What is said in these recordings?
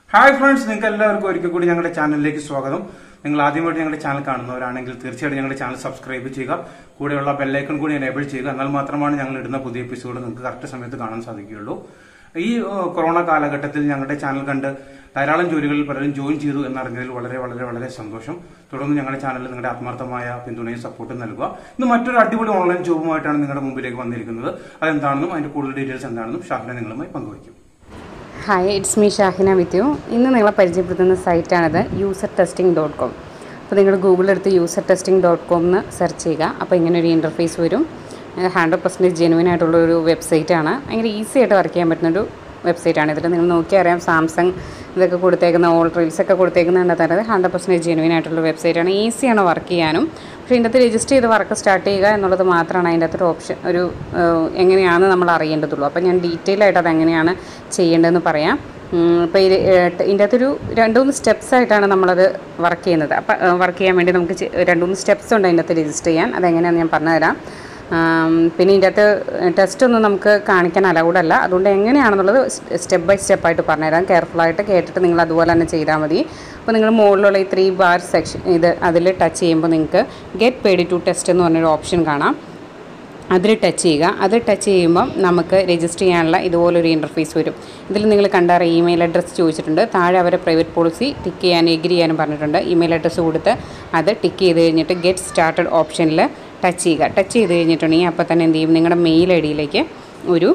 Hi friends നിങ്ങൾക്ക് എല്ലാവർക്കും ഒരിക്കൽ കൂടി ഞങ്ങളുടെ ചാനലിലേക്ക് സ്വാഗതം നിങ്ങൾ ആദ്യമായിട്ട് ഞങ്ങളുടെ ചാനൽ കാണുന്നവരാണെങ്കിൽ തീർച്ചയായിട്ടും ഞങ്ങളുടെ ചാനൽ സബ്സ്ക്രൈബ് ചെയ്യുക കൂടെയുള്ള ബെല്ലൈക്കൺ കൂടി എനേബിൾ ചെയ്യുക എന്നാൽ മാത്രമാണ് ഞങ്ങൾ ഇടുന്ന പുതിയ എപ്പിസോഡ് നിങ്ങൾക്ക് കറക്റ്റ് സമയത്ത് കാണാൻ സാധിക്കുകയുള്ളൂ ഈ ഏഹ്, കൊറോണ കാലഘട്ടത്തിൽ ഞങ്ങളുടെ ചാനൽ കണ്ട് ധാരാളം ജോലികളിൽ പലരും ജോയിൻ ചെയ്തു എന്നറിഞ്ഞതിൽ വളരെ വളരെ വളരെ സന്തോഷം തുടർന്ന് ഞങ്ങളുടെ ചാനലിൽ നിങ്ങളുടെ ആത്മാർത്ഥമായ പിന്തുണയും സപ്പോർട്ടും നൽകുക ഇന്ന് മറ്റൊരു അടിപൊളി ഓൺലൈൻ ജോബുമായിട്ടാണ് നിങ്ങളുടെ മുമ്പിലേക്ക് വന്നിരിക്കുന്നത് അതെന്താണെന്നും അതിന്റെ കൂടുതൽ ഡീറ്റെയിൽസ് എന്താണെന്നും ഷാഹിന നിങ്ങളുമായി പങ്കുവയ്ക്കും hi it's me Shahina with you ഇന്ന് നിങ്ങളെ പരിചയപ്പെടുത്തുന്ന സൈറ്റാണിത് യൂസർ ടെസ്റ്റിംഗ് ഡോട്ട് കോം അപ്പോൾ നിങ്ങൾ ഗൂഗിളെടുത്ത് യൂസർ ടെസ്റ്റിംഗ് ഡോട്ട് കോം എന്ന് സെർച്ച് ചെയ്യുക അപ്പോൾ ഇങ്ങനെ ഒരു ഇൻ്റർഫേസ് വരും ഹൺഡ്രഡ് പെർസെൻറ്റേജ് ജെനുവിൻ ആയിട്ടുള്ള ഒരു വെബ്സൈറ്റാണ് ഭയങ്കര ഈസി ആയിട്ട് വർക്ക് ചെയ്യാൻ പറ്റുന്ന ഒരു വെബ്സൈറ്റാണ് ഇതിൽ നിങ്ങൾ നോക്കിയാൽ അറിയാം സാംസങ് ഇതൊക്കെ കൊടുത്തേക്കുന്ന ഓൾ റീൽസ് ഒക്കെ കൊടുത്തേക്കുന്ന കണ്ടാൽ ഹൺഡ്രഡ് പെർസെൻറ്റേജ് ജെനുവിൻ ആയിട്ടുള്ള വെബ്സൈറ്റാണ് ഈസിയാണ് വർക്ക് ചെയ്യാനും പക്ഷേ ഇതിൻ്റെ അകത്ത് രജിസ്റ്റർ ചെയ്ത് വർക്ക് സ്റ്റാർട്ട് ചെയ്യുക എന്നുള്ളത് മാത്രമാണ് അതിൻ്റെ അകത്തൊരു ഓപ്ഷൻ ഒരു ഏഹ്, എങ്ങനെയാണെന്ന് നമ്മൾ അറിയേണ്ടതുള്ളൂ അപ്പോൾ ഞാൻ ഡീറ്റെയിൽ ആയിട്ട് അത് എങ്ങനെയാണ് ചെയ്യേണ്ടതെന്ന് പറയാം ഇപ്പോൾ ഇതിൻ്റെ അകത്തൊരു രണ്ട് മൂന്ന് സ്റ്റെപ്സ് ആയിട്ടാണ് നമ്മളത് വർക്ക് ചെയ്യുന്നത് അപ്പം വർക്ക് ചെയ്യാൻ വേണ്ടി നമുക്ക് ചെ- രണ്ട് മൂന്ന് സ്റ്റെപ്സ് ഉണ്ട് അതിൻ്റെ അകത്ത് രജിസ്റ്റർ ചെയ്യാൻ അതെങ്ങനെയാണെന്ന് ഞാൻ പറഞ്ഞുതരാം ആം, പിന്നെ ഇതിൻ്റെ അകത്ത് ടെസ്റ്റ് ഒന്നും നമുക്ക് കാണിക്കാൻ അലൗഡ് അല്ല അതുകൊണ്ട് എങ്ങനെയാണെന്നുള്ളത് സ്റ്റെപ്പ് ബൈ സ്റ്റെപ്പ് ആയിട്ട് പറഞ്ഞുതരാം കെയർഫുള്ളായിട്ട് കേട്ടിട്ട് നിങ്ങൾ അതുപോലെ തന്നെ ചെയ്താൽ മതി അപ്പോൾ നിങ്ങൾ മുകളിലുള്ള ഈ ത്രീ ബാർ സെക്ഷൻ ഇത് അതിൽ ടച്ച് ചെയ്യുമ്പോൾ നിങ്ങൾക്ക് ഗെറ്റ് പേഡ് ടു ടെസ്റ്റ് എന്ന് പറഞ്ഞൊരു ഓപ്ഷൻ കാണാം അതിൽ ടച്ച് ചെയ്യുക അത് ടച്ച് ചെയ്യുമ്പം നമുക്ക് രജിസ്റ്റർ ചെയ്യാനുള്ള ഇതുപോലൊരു ഇൻ്റർഫേസ് വരും ഇതിൽ നിങ്ങൾ കണ്ടാറ് ഇമെയിൽ അഡ്രസ്സ് ചോദിച്ചിട്ടുണ്ട് താഴെ അവരെ പ്രൈവറ്റ് പോളിസി ടിക്ക് ചെയ്യാൻ എഗ്രി ചെയ്യാനും പറഞ്ഞിട്ടുണ്ട് ഇമെയിൽ അഡ്രസ്സ് കൊടുത്ത് അത് ടിക്ക് ചെയ്ത് കഴിഞ്ഞിട്ട് ഗെറ്റ് സ്റ്റാർട്ടഡ് ഓപ്ഷനിൽ ടച്ച് ചെയ്യുക ടച്ച് ചെയ്ത് കഴിഞ്ഞിട്ടുണ്ടെങ്കിൽ അപ്പോൾ തന്നെ എന്ത് ചെയ്യും നിങ്ങളുടെ മെയിൽ ഐ ഡിയിലേക്ക് ഒരു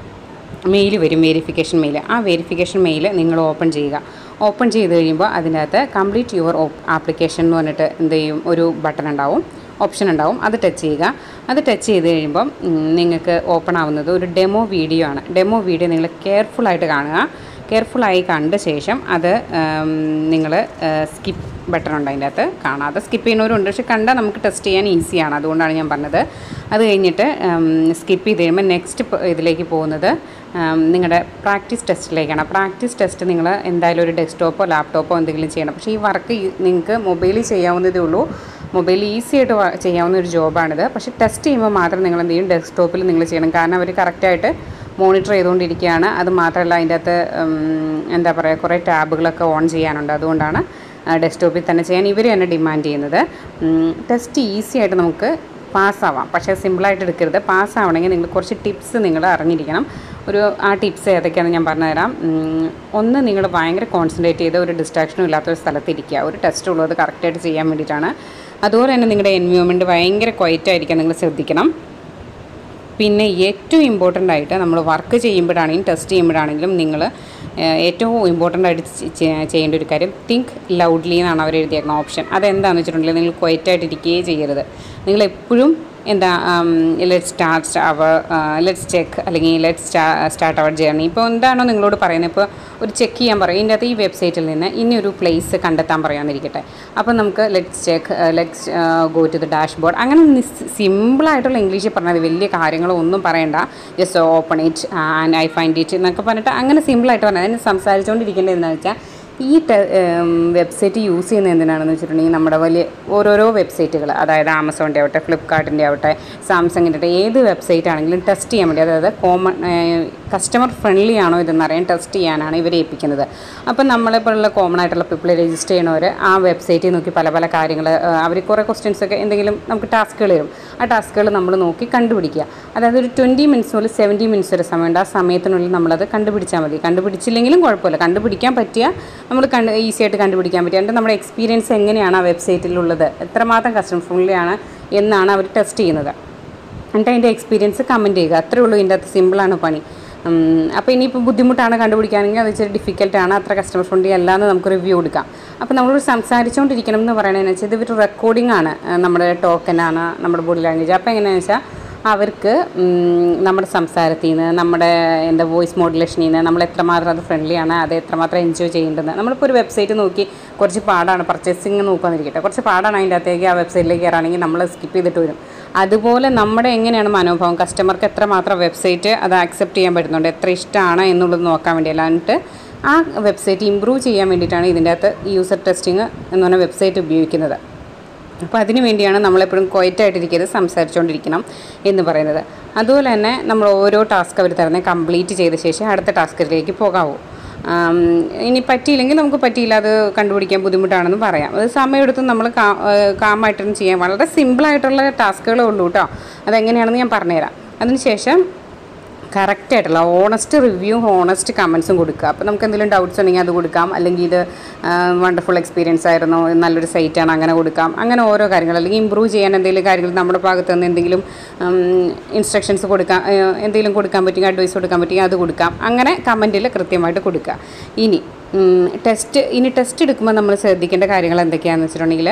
മെയിൽ വരും വെരിഫിക്കേഷൻ മെയിൽ ആ വെരിഫിക്കേഷൻ മെയിൽ നിങ്ങൾ ഓപ്പൺ ചെയ്യുക ഓപ്പൺ ചെയ്ത് കഴിയുമ്പോൾ അതിനകത്ത് കംപ്ലീറ്റ് യുവർ ആപ്ലിക്കേഷൻ എന്ന് പറഞ്ഞിട്ട് എന്ത് ചെയ്യും ഒരു ബട്ടൺ ഉണ്ടാവും ഓപ്ഷൻ ഉണ്ടാവും അത് ടച്ച് ചെയ്യുക അത് ടച്ച് ചെയ്ത് കഴിയുമ്പം ഉം, നിങ്ങൾക്ക് ഓപ്പൺ ആവുന്നത് ഒരു ഡെമോ വീഡിയോ ആണ് ഡെമോ വീഡിയോ നിങ്ങൾ കെയർഫുള്ളായിട്ട് കാണുക കെയർഫുള്ളായി കണ്ട ശേഷം അത് നിങ്ങൾ സ്കിപ്പ് ബട്ടൺ ഉണ്ട് അതിൻ്റെ അകത്ത് കാണാതെ സ്കിപ്പ് ചെയ്യുന്നവരുണ്ട് പക്ഷെ കണ്ടാൽ നമുക്ക് ടെസ്റ്റ് ചെയ്യാൻ ഈസിയാണ് അതുകൊണ്ടാണ് ഞാൻ പറഞ്ഞത് അത് കഴിഞ്ഞിട്ട് സ്കിപ്പ് ചെയ്ത് കഴിയുമ്പോൾ നെക്സ്റ്റ് ഇതിലേക്ക് പോകുന്നത് നിങ്ങളുടെ പ്രാക്ടീസ് ടെസ്റ്റിലേക്കാണ് പ്രാക്ടീസ് ടെസ്റ്റ് നിങ്ങൾ എന്തായാലും ഒരു ഡെസ്ക്ടോപ്പോ ലാപ്ടോപ്പോ എന്തെങ്കിലും ചെയ്യണം പക്ഷേ ഈ വർക്ക് നിങ്ങൾക്ക് മൊബൈലിൽ ചെയ്യാവുന്നതേ ഉള്ളൂ മൊബൈലിൽ ഈസി ആയിട്ട് വ- ചെയ്യാവുന്ന ഒരു ജോബാണിത് പക്ഷേ ടെസ്റ്റ് ചെയ്യുമ്പോൾ മാത്രം നിങ്ങൾ എന്ത് ചെയ്യും ഡെസ്ക്ടോപ്പിൽ നിങ്ങൾ ചെയ്യണം കാരണം അവർ കറക്റ്റായിട്ട് മോണിറ്റർ ചെയ്തുകൊണ്ടിരിക്കുകയാണ് അത് മാത്രമല്ല അതിൻ്റെ അകത്ത് ഉം, എന്താ പറയുക കുറേ ടാബുകളൊക്കെ ഓൺ ചെയ്യാനുണ്ട് അതുകൊണ്ടാണ് ഡെസ്ക്ടോപ്പിൽ തന്നെ ചെയ്യാൻ ഇവർ തന്നെ ഡിമാൻഡ് ചെയ്യുന്നത് ടെസ്റ്റ് ഈസി ആയിട്ട് നമുക്ക് പാസ്സാവാം പക്ഷേ സിമ്പിളായിട്ട് എടുക്കരുത് പാസ്സാവണമെങ്കിൽ നിങ്ങൾ കുറച്ച് ടിപ്സ് നിങ്ങൾ അറിഞ്ഞിരിക്കണം ഒരു ആ ടിപ്സ് ഏതൊക്കെയാണെന്ന് ഞാൻ പറഞ്ഞുതരാം ഉം, ഒന്ന് നിങ്ങൾ ഭയങ്കര കോൺസെൻട്രേറ്റ് ചെയ്ത് ഒരു ഡിസ്ട്രാക്ഷനും ഇല്ലാത്ത ഒരു സ്ഥലത്ത് ഇരിക്കുക ഒരു ടെസ്റ്റ് ഉള്ളത് കറക്റ്റായിട്ട് ചെയ്യാൻ വേണ്ടിയിട്ടാണ് അതുപോലെ തന്നെ നിങ്ങളുടെ എൻവയോൺമെൻറ്റ് ഭയങ്കര ക്വയറ്റായിരിക്കാൻ നിങ്ങൾ ശ്രദ്ധിക്കണം പിന്നെ ഏറ്റവും ഇമ്പോർട്ടൻ്റ് ആയിട്ട് നമ്മൾ വർക്ക് ചെയ്യുമ്പോഴാണെങ്കിലും ടെസ്റ്റ് ചെയ്യുമ്പോഴാണെങ്കിലും നിങ്ങൾ ഏറ്റവും ഇമ്പോർട്ടൻ്റ് ആയിട്ട് ചെ- ചെ- ചെയ്യേണ്ട ഒരു കാര്യം തിങ്ക് ലൗഡ്ലി എന്നാണ് അവർ എഴുതിയേക്കുന്ന ഓപ്ഷൻ അതെന്താണെന്ന് വെച്ചിട്ടുണ്ടെങ്കിൽ നിങ്ങൾ ക്വയറ്റായിട്ട് ഇരിക്കുകയേ ചെയ്യരുത് നിങ്ങൾ എപ്പോഴും എന്താ ലെറ്റ് സ്റ്റാർട്ട് അവർ ലെറ്റ്സ് ചെക്ക് അല്ലെങ്കിൽ ലെറ്റ് സ്റ്റാർട്ട് അവർ ജേർണി ഇപ്പോൾ എന്താണോ നിങ്ങളോട് പറയുന്നത് ഇപ്പോൾ ഒരു ചെക്ക് ചെയ്യാൻ പറയും ഇതിൻ്റെ അകത്ത് ഈ വെബ്സൈറ്റിൽ നിന്ന് ഇനി ഒരു പ്ലേസ് കണ്ടെത്താൻ പറയാമെന്നിരിക്കട്ടെ അപ്പോൾ നമുക്ക് let's check let's go to the dashboard അങ്ങനെ സിമ്പിളായിട്ടുള്ള ഇംഗ്ലീഷിൽ പറഞ്ഞാൽ മതി വലിയ കാര്യങ്ങളോ ഒന്നും പറയണ്ട just open it and I find it എന്നൊക്കെ പറഞ്ഞിട്ട് അങ്ങനെ സിമ്പിളായിട്ട് പറഞ്ഞാൽ അതിന് സംസാരിച്ചുകൊണ്ടിരിക്കേണ്ടത് എന്താണെന്ന് വെച്ചാൽ ഈ വെബ്സൈറ്റ് യൂസ് ചെയ്യുന്നത് എന്തിനാണെന്ന് വെച്ചിട്ടുണ്ടെങ്കിൽ നമ്മുടെ വലിയ ഓരോരോ വെബ്സൈറ്റുകൾ അതായത് ആമസോണിൻ്റെ ആവട്ടെ ഫ്ലിപ്കാർട്ടിൻ്റെ ആവട്ടെ സാംസങ്ങിൻ്റെ ആവട്ടെ ഏത് വെബ്സൈറ്റ് ആണെങ്കിലും ടെസ്റ്റ് ചെയ്യാൻ വേണ്ടി അതായത് കോമൺ കസ്റ്റമർ ഫ്രണ്ട്ലി ആണോ ഇതെന്ന് അറിയാൻ ടെസ്റ്റ് ചെയ്യാനാണ് ഇവരെ ഏൽപ്പിക്കുന്നത് അപ്പം നമ്മളെപ്പോലുള്ള കോമൺ ആയിട്ടുള്ള പീപ്പിൾ രജിസ്റ്റർ ചെയ്യണവർ ആ വെബ്സൈറ്റിൽ നോക്കി പല പല കാര്യങ്ങൾ അവർ കുറേ ക്വസ്റ്റ്യൻസ് ഒക്കെ എന്തെങ്കിലും നമുക്ക് ടാസ്കുകൾ തരും ആ ടാസ്കുകൾ നമ്മൾ നോക്കി കണ്ടുപിടിക്കുക അതായത് ഒരു ട്വൻറ്റി മിനിറ്റ്സ് മുതൽ സെവൻറ്റി മിനിറ്റ്സ് വരെ സമയമുണ്ട് ആ സമയത്തിനുള്ളിൽ നമ്മളത് കണ്ടുപിടിച്ചാൽ മതി കണ്ടുപിടിച്ചില്ലെങ്കിലും കുഴപ്പമില്ല കണ്ടുപിടിക്കാൻ പറ്റിയ നമ്മൾ കണ്ട് ഈസി ആയിട്ട് കണ്ടുപിടിക്കാൻ പറ്റുക എന്നിട്ട് നമ്മുടെ എക്സ്പീരിയൻസ് എങ്ങനെയാണ് ആ വെബ്സൈറ്റിലുള്ളത് എത്രമാത്രം കസ്റ്റമർ ഫ്രണ്ട്ലി ആണ് എന്നാണ് അവർ ടെസ്റ്റ് ചെയ്യുന്നത് എന്നിട്ട് അതിൻ്റെ എക്സ്പീരിയൻസ് കമൻറ്റ് ചെയ്യുക അത്രേ ഉള്ളൂ ഇതിൻ്റെ അകത്ത് സിമ്പിളാണ് പണി അപ്പോൾ ഇനിയിപ്പോൾ ബുദ്ധിമുട്ടാണ് കണ്ടുപിടിക്കുകയാണെങ്കിൽ അത് ഇച്ചിരി ഡിഫിക്കൽട്ടാണ് അത്ര കസ്റ്റമർ ഫ്രണ്ട്ലി അല്ല എന്ന് നമുക്ക് റിവ്യൂ കൊടുക്കാം അപ്പോൾ നമ്മളോട് സംസാരിച്ചുകൊണ്ടിരിക്കണം എന്ന് പറയുന്നതെന്ന് വെച്ചാൽ ഇത് ഒരു റെക്കോർഡിംഗ് ആണ് ആ, നമ്മുടെ ടോക്കനാണ് നമ്മുടെ ബോഡി ലാംഗ്വേജ് അപ്പോൾ എങ്ങനെയാണെന്ന് വെച്ചാൽ അവർക്ക് ഉം, നമ്മുടെ സംസാരത്തിൽ നിന്ന് നമ്മുടെ എന്താ വോയിസ് മോഡുലേഷനിൽ നിന്ന് നമ്മൾ എത്രമാത്രം അത് ഫ്രണ്ട്ലി ആണ് അത് എത്രമാത്രം എൻജോയ് ചെയ്യേണ്ടത് നമ്മളിപ്പോൾ ഒരു വെബ്സൈറ്റ് നോക്കി കുറച്ച് പാടാണ് പർച്ചേസിങ് നോക്കാന്നിരിക്കട്ടെ കുറച്ച് പാടാണ് അതിൻ്റെ അകത്തേക്ക് ആ വെബ്സൈറ്റിലേക്ക് കയറാണെങ്കിൽ നമ്മൾ സ്കിപ്പ് ചെയ്തിട്ട് വരും അതുപോലെ നമ്മുടെ എങ്ങനെയാണ് മനോഭാവം കസ്റ്റമർക്ക് എത്രമാത്രം വെബ്സൈറ്റ് അത് ആക്സെപ്റ്റ് ചെയ്യാൻ പറ്റുന്നുണ്ട് എത്ര ഇഷ്ടമാണ് എന്നുള്ളത് നോക്കാൻ വേണ്ടി അല്ലാണ്ട് ആ വെബ്സൈറ്റ് ഇമ്പ്രൂവ് ചെയ്യാൻ വേണ്ടിയിട്ടാണ് ഇതിൻ്റെ അകത്ത് യൂസർ ടെസ്റ്റിംഗ് എന്ന് പറഞ്ഞ വെബ്സൈറ്റ് ഉപയോഗിക്കുന്നത് അപ്പോൾ അതിന് വേണ്ടിയാണ് നമ്മളെപ്പോഴും ക്വയറ്റായിട്ടിരിക്കരുത് സംസാരിച്ചുകൊണ്ടിരിക്കണം എന്ന് പറയുന്നത് അതുപോലെ തന്നെ നമ്മൾ ഓരോ ടാസ്ക് അവർ തരുന്നത് കംപ്ലീറ്റ് ചെയ്ത ശേഷം അടുത്ത ടാസ്കിലേക്ക് പോകാവൂ ആം, ഇനി പറ്റിയില്ലെങ്കിൽ നമുക്ക് പറ്റിയില്ല അത് കണ്ടുപിടിക്കാൻ ബുദ്ധിമുട്ടാണെന്ന് പറയാം അത് സമയമെടുത്ത് നമ്മൾ കാമായിട്ടൊന്നും ചെയ്യാൻ വളരെ സിമ്പിളായിട്ടുള്ള ടാസ്കുകളേ ഉള്ളൂ കേട്ടോ അതെങ്ങനെയാണെന്ന് ഞാൻ പറഞ്ഞുതരാം അതിനുശേഷം കറക്റ്റ് ആയിട്ടുള്ള ഓണസ്റ്റ് റിവ്യൂ ഓണസ്റ്റ് കമൻസും കൊടുക്കുക അപ്പോൾ നമുക്ക് എന്തെങ്കിലും ഡൗട്ട്സ് ഉണ്ടെങ്കിൽ അത് കൊടുക്കാം അല്ലെങ്കിൽ ഇത് വണ്ടർഫുൾ എക്സ്പീരിയൻസ് ആയിരുന്നു ഇത് നല്ലൊരു സൈറ്റാണ് അങ്ങനെ കൊടുക്കാം അങ്ങനെ ഓരോ കാര്യങ്ങൾ അല്ലെങ്കിൽ ഇമ്പ്രൂവ് ചെയ്യാൻ എന്തെങ്കിലും കാര്യങ്ങൾ നമ്മുടെ ഭാഗത്ത് നിന്ന് എന്തെങ്കിലും ഇൻസ്ട്രക്ഷൻസ് കൊടുക്കാം ഏഹ്, എന്തെങ്കിലും കൊടുക്കാൻ പറ്റുമെങ്കിൽ അഡ്വൈസ് കൊടുക്കാൻ പറ്റുമെങ്കിൽ അത് കൊടുക്കാം അങ്ങനെ കമൻറ്റിൽ കൃത്യമായിട്ട് കൊടുക്കുക ഇനി ടെസ്റ്റ് ഇനി ടെസ്റ്റ് എടുക്കുമ്പോൾ നമ്മൾ ശ്രദ്ധിക്കേണ്ട കാര്യങ്ങൾ എന്തൊക്കെയാണെന്ന് വെച്ചിട്ടുണ്ടെങ്കിൽ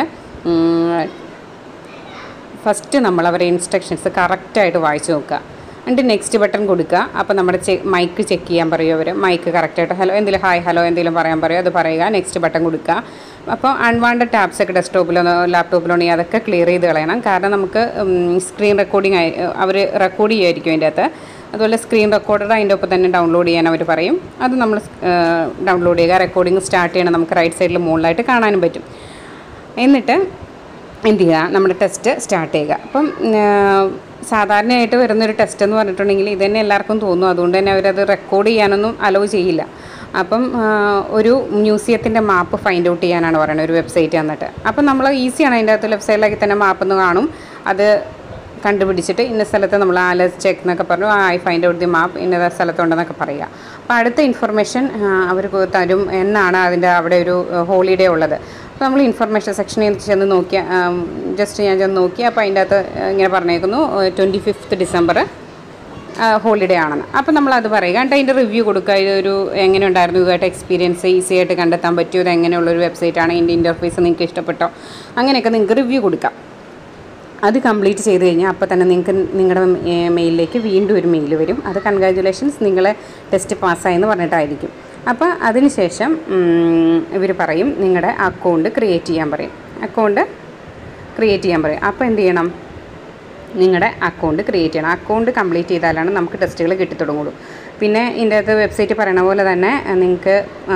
ഫസ്റ്റ് നമ്മൾ അവരെ ഇൻസ്ട്രക്ഷൻസ് കറക്റ്റായിട്ട് വായിച്ച് നോക്കുക എന്നിട്ട് നെക്സ്റ്റ് ബട്ടൺ കൊടുക്കുക അപ്പോൾ നമ്മുടെ ചെ മൈക്ക് ചെക്ക് ചെയ്യാൻ പറയും അവർ മൈക്ക് കറക്റ്റായിട്ട് ഹലോ എന്തെങ്കിലും ഹായ് ഹലോ എന്തെങ്കിലും പറയാൻ പറയും അത് പറയുക നെക്സ്റ്റ് ബട്ടൺ കൊടുക്കുക അപ്പോൾ അൺവാണ്ടഡ് ടാപ്സ് ഒക്കെ ഡെസ്ക്ടോപ്പിലോ ലാപ്ടോപ്പിലോ ഉണ്ടെങ്കിൽ അതൊക്കെ ക്ലിയർ ചെയ്ത് കളയണം കാരണം നമുക്ക് സ്ക്രീൻ റെക്കോർഡിംഗ് ആയി അവർ റെക്കോർഡ് ചെയ്യുമായിരിക്കും അതിൻ്റെ അകത്ത് അതുപോലെ സ്ക്രീൻ റെക്കോർഡർ അതിൻ്റെ ഒപ്പം തന്നെ ഡൗൺലോഡ് ചെയ്യാൻ അവർ പറയും അത് നമ്മൾ ഡൗൺലോഡ് ചെയ്യുക റെക്കോർഡിംഗ് സ്റ്റാർട്ട് ചെയ്യണം നമുക്ക് റൈറ്റ് സൈഡിൽ മുകളിലായിട്ട് കാണാനും പറ്റും എന്നിട്ട് എന്ത് ചെയ്യുക നമ്മുടെ ടെസ്റ്റ് സ്റ്റാർട്ട് ചെയ്യുക അപ്പം ആ, സാധാരണയായിട്ട് വരുന്നൊരു ടെസ്റ്റ് എന്ന് പറഞ്ഞിട്ടുണ്ടെങ്കിൽ ഇത് തന്നെ എല്ലാവർക്കും തോന്നും അതുകൊണ്ട് തന്നെ അവരത് റെക്കോർഡ് ചെയ്യാനൊന്നും അലോ ചെയ്യില്ല അപ്പം ആ, ഒരു മ്യൂസിയത്തിൻ്റെ മാപ്പ് ഫൈൻഡ് ഔട്ട് ചെയ്യാനാണ് പറയുന്നത് ഒരു വെബ്സൈറ്റ് തന്നിട്ട് അപ്പം നമ്മൾ ഈസിയാണ് അതിൻ്റെ അകത്ത് ലെഫ്റ്റ് സൈഡിലേക്ക് തന്നെ മാപ്പ് ഒന്ന് കാണും അത് കണ്ടുപിടിച്ചിട്ട് ഇന്ന സ്ഥലത്ത് നമ്മൾ ആലസ് ചെക്ക് എന്നൊക്കെ പറഞ്ഞു ആ I find out the map ഇന്ന സ്ഥലത്തുണ്ടെന്നൊക്കെ പറയുക അപ്പോൾ അടുത്ത ഇൻഫർമേഷൻ അവർ തരും എന്നാണ് അതിൻ്റെ അവിടെ ഒരു ഹോളിഡേ ഉള്ളത് അപ്പോൾ നമ്മൾ ഇൻഫർമേഷൻ സെക്ഷനിൽ ചെന്ന് നോക്കിയ ജസ്റ്റ് ഞാൻ ചെന്ന് നോക്കി അപ്പോൾ അതിൻ്റെ അകത്ത് ഇങ്ങനെ പറഞ്ഞേക്കുന്നു ട്വൻറ്റി ഫിഫ്ത്ത് ഡിസംബർ ഹോളിഡേ ആണെന്ന് അപ്പോൾ നമ്മൾ അത് പറയുക എന്നിട്ട് അതിൻ്റെ റിവ്യൂ കൊടുക്കുക ഇതൊരു എങ്ങനെ ഉണ്ടായിരുന്നു ഇതുമായിട്ട് എക്സ്പീരിയൻസ് ഈസി ആയിട്ട് കണ്ടെത്താൻ പറ്റിയോ ഇത് എങ്ങനെയുള്ളൊരു വെബ്സൈറ്റാണ് ഇതിൻ്റെ ഇൻ്റർഫേസ് നിങ്ങൾക്ക് ഇഷ്ടപ്പെട്ടോ അങ്ങനെയൊക്കെ നിങ്ങൾക്ക് റിവ്യൂ കൊടുക്കാം അത് കംപ്ലീറ്റ് ചെയ്ത് കഴിഞ്ഞാൽ അപ്പോൾ തന്നെ നിങ്ങൾക്ക് നിങ്ങളുടെ മെയിലിലേക്ക് വീണ്ടും ഒരു മെയിൽ വരും അത് കൺഗ്രാജുലേഷൻസ് നിങ്ങളെ ടെസ്റ്റ് പാസ്സായെന്ന് പറഞ്ഞിട്ടായിരിക്കും അപ്പോൾ അതിനുശേഷം ഇവർ പറയും നിങ്ങളുടെ അക്കൗണ്ട് ക്രിയേറ്റ് ചെയ്യാൻ പറയും അക്കൗണ്ട് ക്രിയേറ്റ് ചെയ്യാൻ പറയും അപ്പോൾ എന്ത് ചെയ്യണം നിങ്ങളുടെ അക്കൗണ്ട് ക്രിയേറ്റ് ചെയ്യണം അക്കൗണ്ട് കംപ്ലീറ്റ് ചെയ്താലാണ് നമുക്ക് ടെസ്റ്റുകൾ കിട്ടിത്തുടങ്ങുള്ളൂ പിന്നെ ഇതിൻ്റെ അകത്ത് വെബ്സൈറ്റ് പറയണ പോലെ തന്നെ നിങ്ങൾക്ക്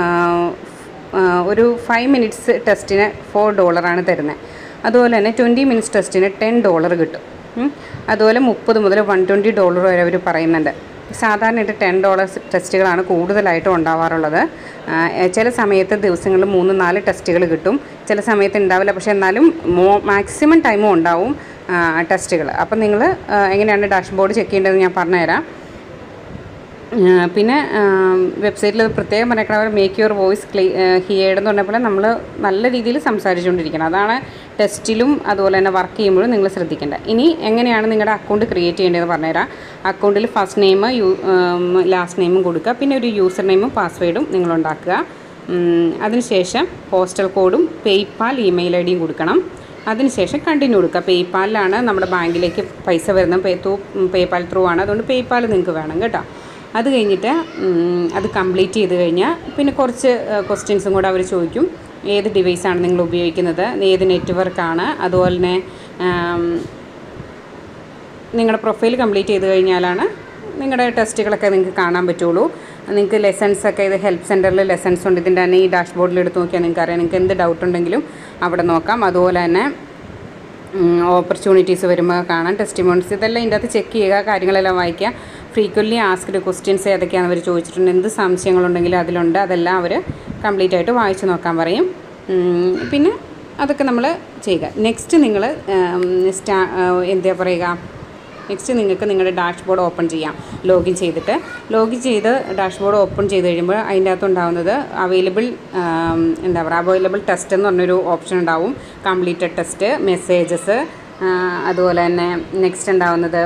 ഒരു ഫൈവ് മിനിറ്റ്സ് ടെസ്റ്റിന് ഫോർ ഡോളറാണ് തരുന്നത് അതുപോലെ തന്നെ ട്വൻറ്റി മിനിറ്റ്സ് ടെസ്റ്റിന് ടെൻ ഡോളർ കിട്ടും ഉം. അതുപോലെ മുപ്പത് മുതൽ വൺ ട്വൻറ്റി ഡോളർ വരെ അവർ പറയുന്നുണ്ട് സാധാരണയായിട്ട് ടെൻ ഡോളർ ടെസ്റ്റുകളാണ് കൂടുതലായിട്ടും ഉണ്ടാവാറുള്ളത് ആ, ചില സമയത്ത് ദിവസങ്ങളിൽ മൂന്ന് നാല് ടെസ്റ്റുകൾ കിട്ടും ചില സമയത്ത് ഉണ്ടാവില്ല പക്ഷേ എന്നാലും മോ മാക്സിമം ടൈമും ഉണ്ടാവും ടെസ്റ്റുകൾ അപ്പം നിങ്ങൾ എങ്ങനെയാണ് ഡാഷ്ബോർഡ് ചെക്ക് ചെയ്യേണ്ടതെന്ന് ഞാൻ പറഞ്ഞുതരാം ആ, പിന്നെ വെബ്സൈറ്റിൽ പ്രത്യേകം പറഞ്ഞേക്കണവർ make your voice clear heard എന്ന് പറഞ്ഞപ്പോൾ നമ്മൾ നല്ല രീതിയിൽ സംസാരിച്ചുകൊണ്ടിരിക്കണം അതാണ് ടെസ്റ്റിലും അതുപോലെ തന്നെ വർക്ക് ചെയ്യുമ്പോഴും നിങ്ങൾ ശ്രദ്ധിക്കേണ്ടത് ഇനി എങ്ങനെയാണ് നിങ്ങളുടെ അക്കൗണ്ട് ക്രിയേറ്റ് ചെയ്യേണ്ടതെന്ന് പറഞ്ഞുതരാം അക്കൗണ്ടിൽ ഫസ്റ്റ് നെയിം യു ലാസ്റ്റ് നെയിമും കൊടുക്കുക പിന്നെ ഒരു യൂസർ നെയിമും പാസ്വേഡും നിങ്ങൾ ഉണ്ടാക്കുക ഉം, അതിനുശേഷം പോസ്റ്റൽ കോഡും പേയ്പാൽ ഇമെയിൽ ഐ ഡിയും കൊടുക്കണം അതിനുശേഷം കണ്ടിന്യൂ കൊടുക്കുക പേയ്പാലിലാണ് നമ്മുടെ ബാങ്കിലേക്ക് പൈസ വരുന്നത് പേ ത്രൂ പേയ്പാൽ ത്രൂ ആണ് അതുകൊണ്ട് പേയ്പാൽ നിങ്ങൾക്ക് വേണം കേട്ടോ അത് കഴിഞ്ഞിട്ട് ഉം, അത് കംപ്ലീറ്റ് ചെയ്ത് കഴിഞ്ഞാൽ പിന്നെ കുറച്ച് ക്വസ്റ്റ്യൻസും കൂടെ അവർ ചോദിക്കും ഏത് ഡിവൈസാണ് നിങ്ങൾ ഉപയോഗിക്കുന്നത് ഏത് നെറ്റ്വർക്കാണ് അതുപോലെ തന്നെ ആം, നിങ്ങളുടെ പ്രൊഫൈൽ കംപ്ലീറ്റ് ചെയ്ത് കഴിഞ്ഞാലാണ് നിങ്ങളുടെ ടെസ്റ്റുകളൊക്കെ നിങ്ങൾക്ക് കാണാൻ പറ്റുള്ളൂ നിങ്ങൾക്ക് ലെസൺസ് ഒക്കെ ഇത് ഹെൽപ്പ് സെൻറ്ററിൽ ലെസൺസ് ഉണ്ട് ഇതിൻ്റെ തന്നെ ഈ ഡാഷ്ബോർഡിൽ എടുത്ത് നോക്കിയാൽ നിങ്ങൾക്ക് അറിയാം നിങ്ങൾക്ക് എന്ത് ഡൗട്ട് ഉണ്ടെങ്കിലും അവിടെ നോക്കാം അതുപോലെ തന്നെ ഓപ്പർച്യൂണിറ്റീസ് വരുമ്പോൾ കാണാം ടെസ്റ്റിമോൺസ് ഇതെല്ലാം ഇതിൻ്റെ അകത്ത് ചെക്ക് ചെയ്യുക കാര്യങ്ങളെല്ലാം വായിക്കുക ഫ്രീക്വൻലി ആസ്ക്ഡ് ക്വസ്റ്റ്യൻസ് ഏതൊക്കെയാണെന്ന് അവർ ചോദിച്ചിട്ടുണ്ട് എന്ത് സംശയങ്ങളുണ്ടെങ്കിലും അതിലുണ്ട് അതെല്ലാം അവർ കംപ്ലീറ്റ് ആയിട്ട് വായിച്ച് നോക്കാൻ പറയും ഉം, പിന്നെ അതൊക്കെ നമ്മൾ ചെയ്യുക നെക്സ്റ്റ് നിങ്ങൾ സ്റ്റാ എന്താ പറയുക നെക്സ്റ്റ് നിങ്ങൾക്ക് നിങ്ങളുടെ ഡാഷ്ബോർഡ് ഓപ്പൺ ചെയ്യാം ലോഗിൻ ചെയ്തിട്ട് ലോഗിൻ ചെയ്ത് ഡാഷ്ബോർഡ് ഓപ്പൺ ചെയ്ത് കഴിയുമ്പോൾ അതിൻ്റെ അകത്ത് ഉണ്ടാകുന്നത് അവൈലബിൾ എന്താ പറയുക അവൈലബിൾ ടെസ്റ്റ് എന്ന് പറഞ്ഞൊരു ഓപ്ഷൻ ഉണ്ടാവും കംപ്ലീറ്റഡ് ടെസ്റ്റ് മെസ്സേജസ് അതുപോലെ തന്നെ നെക്സ്റ്റ് ഉണ്ടാവുന്നത്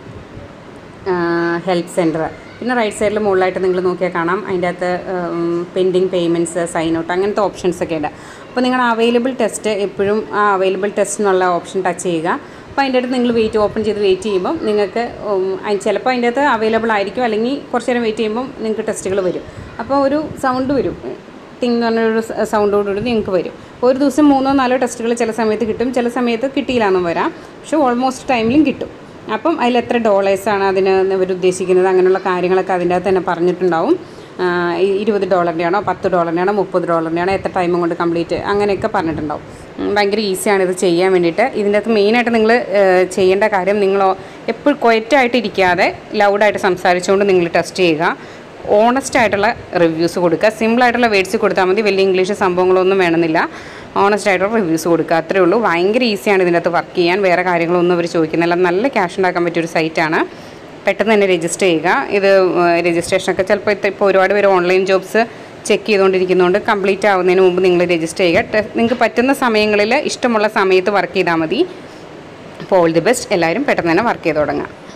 ഹെൽപ്പ് സെൻറ്റർ പിന്നെ റൈറ്റ് സൈഡിൽ മുകളിലായിട്ട് നിങ്ങൾ നോക്കിയാൽ കാണാം അതിൻ്റെ അകത്ത് പെൻഡിങ് പേയ്മെൻറ്റ്സ് സൈൻ ഔട്ട് അങ്ങനത്തെ ഓപ്ഷൻസ് ഒക്കെ ഉണ്ട് അപ്പോൾ നിങ്ങൾ അവൈലബിൾ ടെസ്റ്റ് എപ്പോഴും ആ അവൈലബിൾ ടെസ്റ്റ് എന്നുള്ള ഓപ്ഷൻ ടച്ച് ചെയ്യുക അപ്പോൾ അതിൻ്റെ അടുത്ത് നിങ്ങൾ വെയിറ്റ് ഓപ്പൺ ചെയ്ത് വെയിറ്റ് ചെയ്യുമ്പോൾ നിങ്ങൾക്ക് ഉം, അയ് ചിലപ്പോൾ അതിൻ്റെ അകത്ത് അവൈലബിൾ ആയിരിക്കും അല്ലെങ്കിൽ കുറച്ച് നേരം വെയിറ്റ് ചെയ്യുമ്പോൾ നിങ്ങൾക്ക് ടെസ്റ്റുകൾ വരും അപ്പോൾ ഒരു സൗണ്ട് വരും ടിങ് എന്ന് പറഞ്ഞൊരു സൗണ്ടോടുകൂടി നിങ്ങൾക്ക് വരും അപ്പോൾ ഒരു ദിവസം മൂന്നോ നാലോ ടെസ്റ്റുകൾ ചില സമയത്ത് കിട്ടും ചില സമയത്ത് കിട്ടിയില്ലാന്നും വരാം പക്ഷേ ഓൾമോസ്റ്റ് ടൈമിലും കിട്ടും അപ്പം അതിൽ എത്ര ഡോളേഴ്സാണ് അതിന് ഇവർ ഉദ്ദേശിക്കുന്നത് അങ്ങനെയുള്ള കാര്യങ്ങളൊക്കെ അതിൻ്റെ അകത്ത് തന്നെ പറഞ്ഞിട്ടുണ്ടാവും ആ, ഈ ഇരുപത് ഡോളറിൻ്റെ ആണോ പത്ത് ഡോളറിൻ്റെ ആണോ മുപ്പത് ഡോളറിൻ്റെ ആണോ എത്ര ടൈമും കൊണ്ട് കംപ്ലീറ്റ് അങ്ങനെയൊക്കെ പറഞ്ഞിട്ടുണ്ടാവും ഉം, ഭയങ്കര ഈസിയാണ് ഇത് ചെയ്യാൻ വേണ്ടിയിട്ട് ഇതിൻ്റെ അകത്ത് മെയിനായിട്ട് നിങ്ങൾ ചെയ്യേണ്ട കാര്യം നിങ്ങൾ എപ്പോഴും ക്വയറ്റായിട്ട് ഇരിക്കാതെ ലൗഡായിട്ട് സംസാരിച്ചുകൊണ്ട് നിങ്ങൾ ടെസ്റ്റ് ചെയ്യുക ഓണസ്റ്റ് ആയിട്ടുള്ള റിവ്യൂസ് കൊടുക്കുക സിമ്പിൾ ആയിട്ടുള്ള വേർഡ്സ് കൊടുത്താൽ മതി വലിയ ഇംഗ്ലീഷ് സംഭവങ്ങളൊന്നും വേണമെന്നില്ല ഓണസ്റ്റ് ആയിട്ടുള്ള റിവ്യൂസ് കൊടുക്കുക അത്രേ ഉള്ളൂ ഭയങ്കര ഈസിയാണ് ഇതിൻ്റെ അകത്ത് വർക്ക് ചെയ്യാൻ വേറെ കാര്യങ്ങളൊന്നും അവർ ചോദിക്കുന്നില്ല നല്ല ക്യാഷ് ഉണ്ടാക്കാൻ പറ്റിയൊരു സൈറ്റാണ് പെട്ടെന്ന് തന്നെ രജിസ്റ്റർ ചെയ്യുക ഇത് രജിസ്ട്രേഷനൊക്കെ ചിലപ്പോൾ ഇപ്പോൾ ഒരുപാട് പേര് ഓൺലൈൻ ജോബ്സ് ചെക്ക് ചെയ്തുകൊണ്ടിരിക്കുന്നതുകൊണ്ട് കംപ്ലീറ്റ് ആവുന്നതിന് മുമ്പ് നിങ്ങൾ രജിസ്റ്റർ ചെയ്യുക ടെ- നിങ്ങൾക്ക് പറ്റുന്ന സമയങ്ങളിൽ ഇഷ്ടമുള്ള സമയത്ത് വർക്ക് ചെയ്താൽ മതി അപ്പോൾ ഓൾ ദി ബെസ്റ്റ് എല്ലാവരും പെട്ടെന്ന് തന്നെ വർക്ക് ചെയ്ത് തുടങ്ങാം